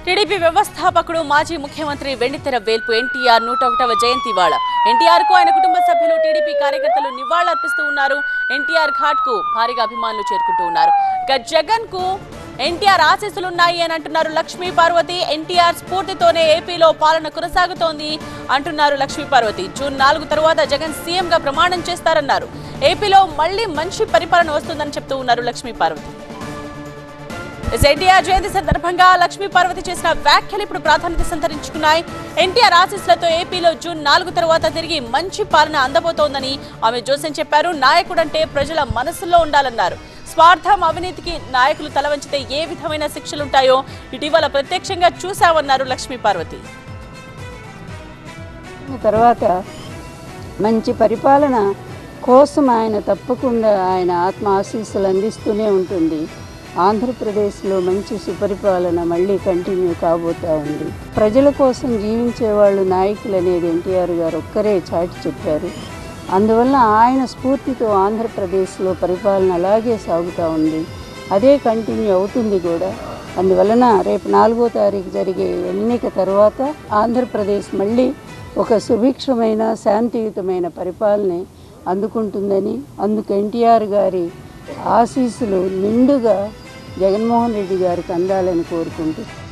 TDP వ్యవస్థాపకుడు మాజీ ముఖ్యమంత్రి వెండితెర వేల్పు ఎన్టీఆర్ నూట ఒకటవ జయంతి ఇవాళ ఎన్టీఆర్ కు ఆయన కుటుంబ సభ్యులు టీడీపీ కార్యకర్తలు నివాళులర్పిస్తూ ఉన్నారు ఎన్టీఆర్ ఘాట్ కు భారీగా అభిమానులు చేరుకుంటూ ఉన్నారు ఇక జగన్ కు ఎన్టీఆర్ ఆశీస్సులున్నాయి అని అంటున్నారు లక్ష్మీ పార్వతి ఎన్టీఆర్ స్ఫూర్తితోనే ఏపీలో పాలన కొనసాగుతోంది అంటున్నారు లక్ష్మీ పార్వతి జూన్ నాలుగు తరువాత జగన్ సీఎం గా ప్రమాణం చేస్తారన్నారు ఏపీలో మళ్లీ మంచి పరిపాలన వస్తుందని చెప్తూ ఉన్నారు లక్ష్మీ పార్వతి ఎన్టీఆర్ జయంతి సందర్భంగా లక్ష్మీ పార్వతి చేసిన వ్యాఖ్యలు ఇప్పుడు ప్రాధాన్యత సంతరించుకున్నాయి ఎన్టీఆర్ ఆశీస్సులతో ఏపీలో జూన్ నాలుగు తర్వాత తిరిగి మంచి పాలన అందబోతోందని ఆమె జోసెన్ చెప్పారు నాయకుడంటే ప్రజల మనసులో ఉండాలన్నారు స్వార్థం అవినీతికి నాయకులు తలవంచితే ఏ విధమైన శిక్షలుంటాయో ఇటీవల ప్రత్యక్షంగా చూశామన్నారు లక్ష్మీ పార్వతి తర్వాత మంచి పరిపాలన కోసం ఆయన తప్పకుండా ఆయన ఆత్మ ఆశీస్సులు అందిస్తూనే ఉంటుంది ఆంధ్రప్రదేశ్లో మంచి సుపరిపాలన మళ్ళీ కంటిన్యూ కాబోతా ఉంది ప్రజల కోసం జీవించే వాళ్ళు నాయకులు అనేది ఎన్టీఆర్ గారు ఒక్కరే చాటి చెప్పారు అందువల్ల ఆయన స్ఫూర్తితో ఆంధ్రప్రదేశ్లో పరిపాలన అలాగే సాగుతూ ఉంది అదే కంటిన్యూ అవుతుంది కూడా అందువలన రేపు నాలుగో తారీఖు జరిగే ఎన్నిక తర్వాత ఆంధ్రప్రదేశ్ మళ్ళీ ఒక సుభిక్షమైన శాంతియుతమైన పరిపాలన అందుకుంటుందని అందుకు ఎన్టీఆర్ గారి ఆశీస్సులు నిండుగా జగన్మోహన్ రెడ్డి గారికి అందాలని కోరుకుంటూ